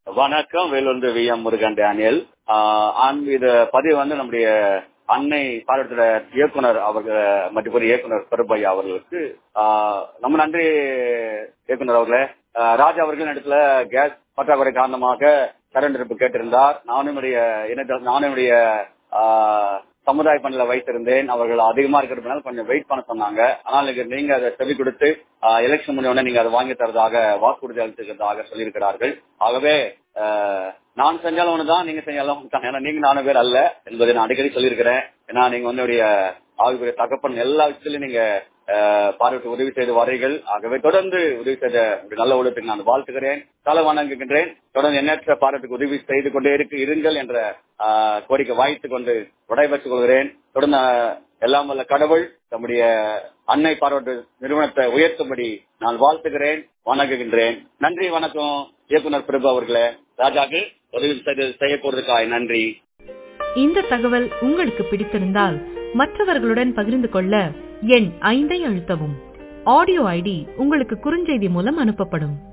வணக்கம் வேலூர்ந்து V M Murugan Daniel ஆஹ் அன் இது பதிவு வந்து நம்முடைய அன்னை பாடத்தோட இயக்குனர் அவர்கள் மற்றபடி இயக்குனர் பெருபை அவர்களுக்கு ஆஹ் நம்ம நன்றி இயக்குனர் அவர்களே ஆஹ் ராஜா அவர்கள் இடத்துல கேஸ் பற்றாக்குறை காரணமாக கரண்ட் இருப்பு கேட்டிருந்தார் நானும் என்னுடைய இணையதள நானும் என்னுடைய ஆஹ் சமுதாய பணியில வைத்திருந்தேன் அவர்கள் அதிகமா இருக்கிறதுனால கொஞ்சம் வெயிட் பண்ண சொன்னாங்க ஆனால் நீங்க- நீங்க அதை செவி கொடுத்து எலெக்ஷன் முடிஞ்ச உடனே நீங்க அதை வாங்கி தரதாக வாக்குறுதி அளித்திருக்கிறதாக சொல்லியிருக்கிறார்கள் ஆகவே ஆஹ், நான் செஞ்சாலும் ஒண்ணுதான் நீங்க செஞ்சாலும் ஒண்ணுதான் ஏன்னா நீங்க நானும் பேர் அல்ல என்பதை நான் அடிக்கடி சொல்லியிருக்கிறேன் ஏன்னா நீங்க வந்து என்னுடைய ஆவிக்குரிய தகப்பன் எல்லா விஷயத்திலும் நீங்க ஆஹ், பார்வைக்கு உதவி செய்து வரீர்கள் ஆகவே தொடர்ந்து உதவி செய்த உங்களுடைய நல்ல உழைப்புக்கு நான் வாழ்த்துகிறேன் தலை வணங்குகின்றேன் தொடர்ந்து எண்ணற்ற பார்வைக்கு உதவி செய்து கொண்டே இருக்கு இருங்கள் என்ற ஆஹ், கோரிக்கை வாய்த்துக் கொண்டு விடைபெற்றுக் கொள்கிறேன் தொடர்ந்து ஆஹ், எல்லாம் வல்ல கடவுள் நம்முடைய அன்னை பார்வட்டு நிறுவனத்தை உயர்த்தும்படி நான் வாழ்த்துகிறேன் வணங்குகின்றேன் நன்றி வணக்கம் இயக்குனர் பிரபு அவர்களே ராஜாக்கு உதவி செய்து- செய்ய போறதுக்காக நன்றி இந்த தகவல் உங்களுக்கு பிடித்திருந்தால் மற்றவர்களுடன் பகிர்ந்து கொள்ள எண் ஐந்தை அழுத்தவும் ஆடியோ ஐடி உங்களுக்கு குறுஞ்செய்தி மூலம் அனுப்பப்படும்